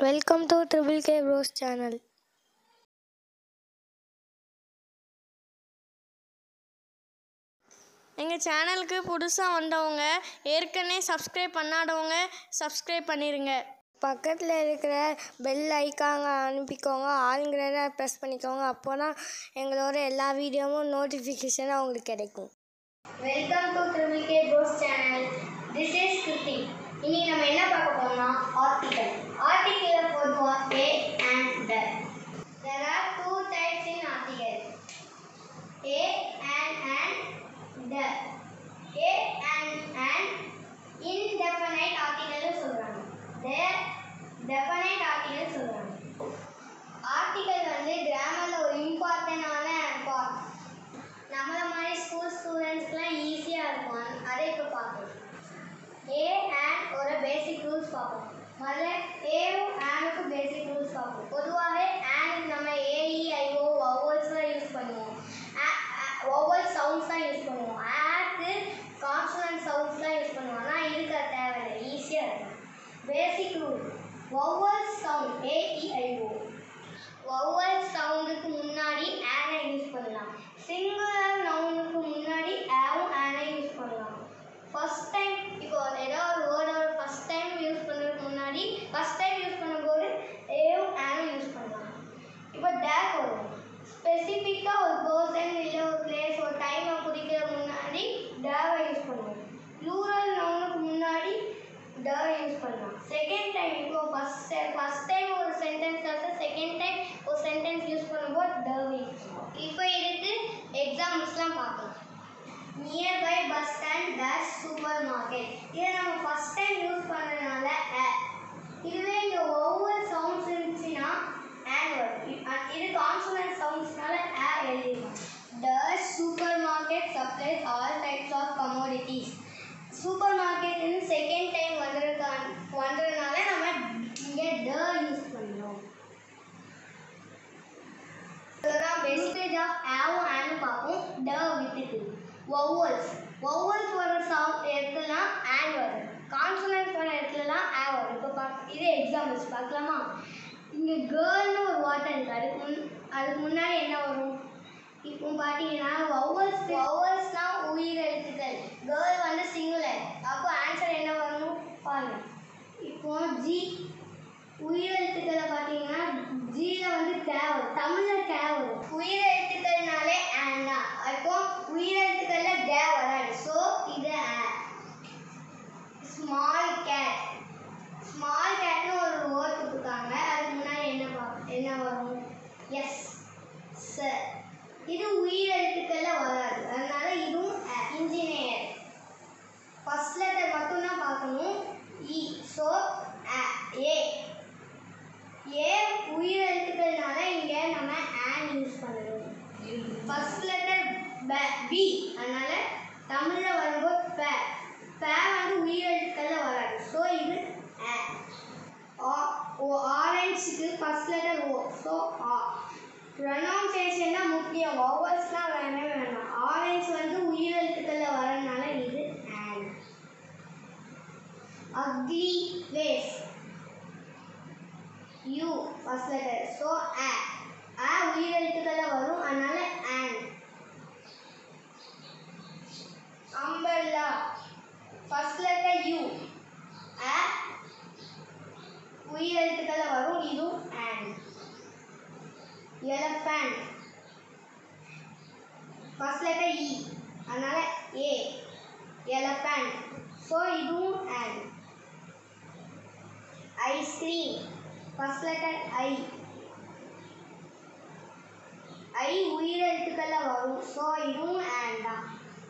welcome to triple K bros channel எங்கள் சேனலுக்கு புதுசாக வந்தவங்க ஏற்கனவே சப்ஸ்கிரைப் பண்ணாதவங்க சப்ஸ்கிரைப் பண்ணிடுங்க பக்கத்தில் இருக்கிற பெல் ஐக்காங்க அனுப்பிக்கோங்க ஆளுங்கிறத ப்ரெஸ் பண்ணிக்கோங்க அப்போ தான் எங்களோட எல்லா வீடியோவும் நோட்டிஃபிகேஷனாக உங்களுக்கு கிடைக்கும் welcome to triple K bros channel this is Kriti இனி நம்ம என்ன பார்க்க போறோம்னா ஆர்டிகல் ஆர்டிகல் பொதுவாக A and the there are two types in article a and and the a and and indefinite article சொல்றாங்க there definite article சொல்றாங்க article வந்து கிராமர்ல ஒரு இம்பார்ட்டன்டான பார்ட் நம்மள மாதிரி ஸ்கூல் ஸ்டூடெண்ட்ஸ்க்குலாம் ஈஸியாக இருக்கும் அதை இப்போ பார்க்கலாம் ஏ அண்ட் ஒரு பேசிக் ரூல்ஸ் பார்ப்போம் முதல்ல ஏவும் ஆனுக்கு பேசிக் ரூல்ஸ் பார்ப்போம் பொதுவாகவே ஆனுக்கு நம்ம ஏஇஐஓ வவல்ஸ்லாம் யூஸ் பண்ணுவோம் வவல் சவுண்ட்ஸ் தான் யூஸ் பண்ணுவோம் ஆக்கு கான்சனன்ட் சவுண்ட்ஸ்லாம் யூஸ் பண்ணுவோம் ஆனால் இருக்க தேவையில்லை ஈஸியாக இருக்கும் basic rule vowel sound A E I O vowel சவுண்டுக்கு முன்னாடி ஆனை யூஸ் பண்ணலாம் சிங்குலர் நவுனுக்கு முன்னாடி ஆவும் ஆனை யூஸ் பண்ணலாம் ஃபர்ஸ்ட் டைம் இப்போ ஏதோ ஒரு வேர்டோட ஃபர்ஸ்ட் டைம் யூஸ் பண்ணுறதுக்கு முன்னாடி ஃபர்ஸ்ட் டைம் யூஸ் பண்ணும்போது ஏவும் ஆனும் யூஸ் பண்ணலாம் இப்போ டேக் வரும் ஸ்பெசிஃபிக்காக ஒரு பர்சன் இல்லை ஒரு பிளேஸ் ஒரு டைமை குறிக்கிற முன்னாடி டேவை யூஸ் பண்ணுவோம் ப்ளூரல் நவுனுக்கு முன்னாடி ட யூஸ் பண்ணலாம் செகண்ட் டைம் இப்போ ஃபர்ஸ்ட் ஃபர்ஸ்ட் டைம் ஒரு சென்டென்ஸ் அர்த்தம் செகண்ட் டைம் ஒரு சென்டென்ஸ் யூஸ் பண்ணும்போது ட யூஸ் பண்ணுவோம் இப்போ இதுக்கு எக்ஸாம்பிள்ஸ்லாம் பார்க்கலாம் nearby bus stand dash supermarket இதை நம்ம ஃபர்ஸ்ட் டைம் யூஸ் பண்ணுறதுனால அ இதுவே இங்கே ஒவ்வொரு சவுண்ட்ஸ் இருந்துச்சுன்னா ஆன் வரும் இ- அ- இது கான்சனன்ட் சவுண்ட்ஸ்னால ஆ எழுதிடலாம் dash supermarket supplies all types of commodities சூப்பர் மார்க்கெட்னு செகண்ட் டைம் வந்ததுக்கான வந்ததுனால நம்ம இங்கே ட யூஸ் பண்ணுறோம் இதெல்லாம் பெஸ்டேஜ் ஆஃப் ஆவும் ஆனு பார்ப்போம் ட விட்டுட்டு வவ்வல்ஸ் வவ்வல்ஸ் வர சவுண்ட் இடத்துலலாம் ஆன் வரும் கான்சனன்ஸ் வர இடத்துலலாம் ஆ வரும் இப்போ பார்க்க இது எக்ஸாம்பிள்ஸ் பார்க்கலாமா இங்கே கேர்ள்னு ஒரு வார்த்தை இருக்குது அதுக்கு முன் அதுக்கு முன்னாடி என்ன வரும் இப்போ பார்த்தீங்கன்னா வவ்வல்ஸ் வவ்வல்ஸ்னால் உயிரெழுத்துக்கள் கேர்ள் வந்து சிங்குலர் அப்போ ஆன்சர் என்ன வரணும் பாருங்க இப்போ ஜி உயிரெழுத்துக்களை பார்த்தீங்கன்னா ஜியில் வந்து கே வரும் தமிழில் கே வரும் உயிரெழுத்துக்கள்னாலே ஆன் தான் அப்போ உயிரெழுத்துக்களில் கே வராது ஸோ இது ஸ்மால் கேட் ஸ்மால் கேட்னு ஒரு வேர்ட் கொடுத்துருக்காங்க அதுக்கு முன்னாடி என்ன பா- என்ன வரும் எஸ் சார் இது உயிரெழுத்துக்களில் வராது அதனால இதுவும் இன்ஜினியர் ஃபர்ஸ்ட் லெட்டர் மட்டும்தான் பார்க்கணும் இ ஸோ ஏ ஏ உயிரெழுத்துக்கள்னால இங்கே நம்ம ஆன் யூஸ் பண்ணணும் ஃபர்ஸ்ட் லெட்டர் பி அதனால தமிழில் வரும்போது ப ப வந்து உயிரெழுத்துக்களில் வராது ஸோ இது ஆரஞ்சுக்கு first letter O so uh pronunciation தான் முக்கியம் வவல்ஸ்லாம் வேணவே வேணாம் ஆரஞ்ச் வந்து உயிரெழுத்துக்களில் வரதுனால இது an ugly vase U first letter so ஆ ஆ உயிரெழுத்துக்களில் வரும் அதனால an umbrella first letter U ஆ உயிரெழுத்துக்களில் வரும் இதுவும் an elephant first letter E அதனால ஏ எலஃபண்ட் ஸோ இதுவும் an ice cream first letter I I உயிரெழுத்துக்களில் வரும் ஸோ இதுவும் ஆன் தான்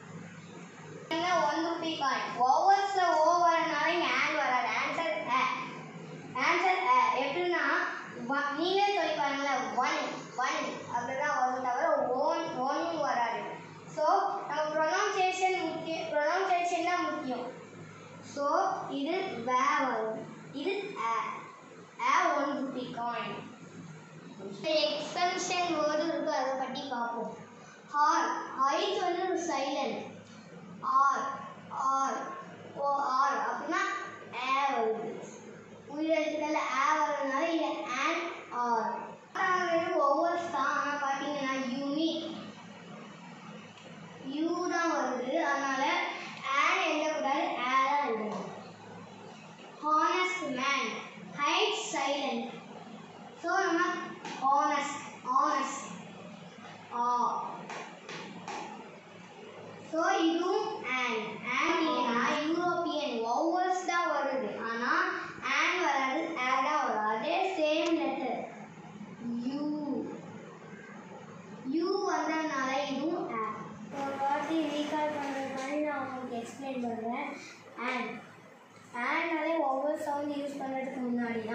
ஒன் ருபி காயின் ஓவர்ஸில் ஓ வரனால இங்கே ஆன் வராது ஆன்சர் ஆ ஆன்சர் எப்படின்னா வ- நீங்களே சொல்லி பாருங்களேன் ஒன் ஒன் அப்படிதான் வரும் தவிர ஓன் ஒன் வராது ஸோ நம்ம ப்ரொனவுன்சேஷன் முக்கியம் ப்ரொனவுன்சேஷன் தான் முக்கியம் ஸோ இது வே வரும் இது ஆ ஆ one rupee coin extension word இருக்கு அதை பற்றி பார்ப்போம் ஹார் ஹைட் வந்து ஒரு silent R R O R அப்படின்னா ஏ வருது உயிரெழுத்துக்களில் ஆ வரதுனால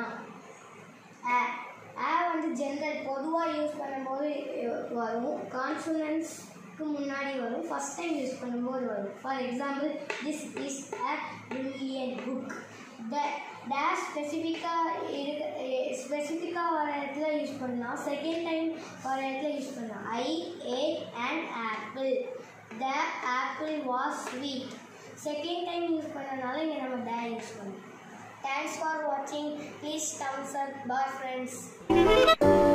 ஆ ஆ வந்து ஜென்ரல் பொதுவாக யூஸ் பண்ணும்போது வரும் கான்சனன்ஸ்க்கு முன்னாடி வரும் ஃபஸ்ட் டைம் யூஸ் பண்ணும்போது வரும் for example this is a brilliant book the dash ஸ்பெசிஃபிக்காக இருக்க ஸ்பெசிஃபிக்காக வர இடத்துல யூஸ் பண்ணலாம் செகண்ட் டைம் வர இடத்துல யூஸ் பண்ணலாம் I ate and apple the apple was sweet second time use பண்ணனால இங்கே நம்ம டே யூஸ் பண்ணோம் தேங்க்ஸ் ஃபார் வாட்சிங் please thumbs up bye friends